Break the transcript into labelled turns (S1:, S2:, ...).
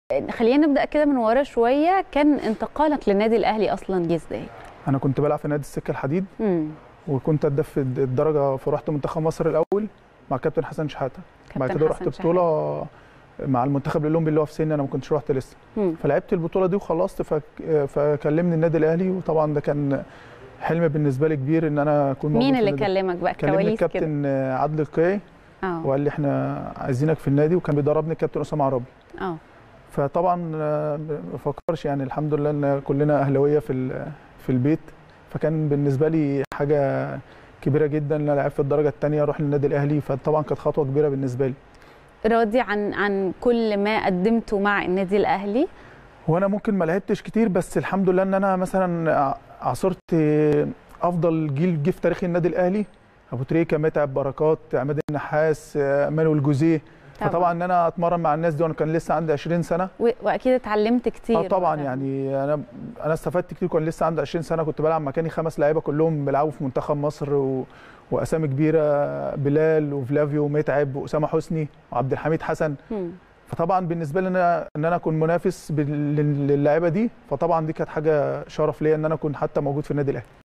S1: خلينا نبدا كده من ورا شويه كان انتقالك للنادي الاهلي اصلا جه ازاي
S2: انا كنت بلعب في نادي السكه الحديد
S1: امم
S2: وكنت هداف في الدرجه فرحت منتخب مصر الاول مع كابتن حسن شحاته بعد
S1: كابتن
S2: كده
S1: حسن
S2: رحت
S1: شحاتة.
S2: بطوله مع المنتخب الاولمبي اللي هو في سني انا ما كنتش رحت لسه
S1: مم.
S2: فلعبت البطوله دي وخلصت فك... فكلمني النادي الاهلي وطبعا ده كان حلم بالنسبه لي كبير ان انا اكون موجود
S1: مين
S2: في
S1: اللي
S2: النادي.
S1: كلمك بقى
S2: كلمني
S1: كواليس كده
S2: الكابتن عادل القيعي
S1: اه
S2: وقال لي احنا عايزينك في النادي وكان بيدربني الكابتن اسامه عرابي
S1: اه
S2: فطبعا آه، ما فكرش يعني الحمد لله ان كلنا اهلاويه في ال- في البيت فكان بالنسبه لي حاجه كبيره جدا ان انا لعبت في الدرجه الثانيه اروح للنادي الاهلي فطبعا كانت خطوه كبيره بالنسبه لي
S1: راضي عن عن كل ما قدمته مع النادي الاهلي
S2: هو انا ممكن ما لعبتش كتير بس الحمد لله ان انا مثلا ع- عاصرت افضل جيل جه في تاريخ النادي الاهلي ابو تريكه متعب بركات عماد النحاس آه، مانويل جوزيه فطبعا ان انا اتمرن مع الناس دي وانا كان لسه عندي 20 سنه
S1: و- واكيد اتعلمت كتير
S2: اه طبعا
S1: وقتها.
S2: يعني انا انا استفدت كتير كان لسه عندي 20 سنه كنت بلعب مكاني خمس لعيبه كلهم بيلعبوا في منتخب مصر و... واسامي كبيره بلال وفلافيو ومتعب واسامه حسني وعبد الحميد حسن
S1: مم.
S2: فطبعا بالنسبه لي ان انا ان انا اكون منافس بال- لل- للعيبه دي فطبعا دي كانت حاجه شرف ليا ان انا اكون حتى موجود في النادي الاهلي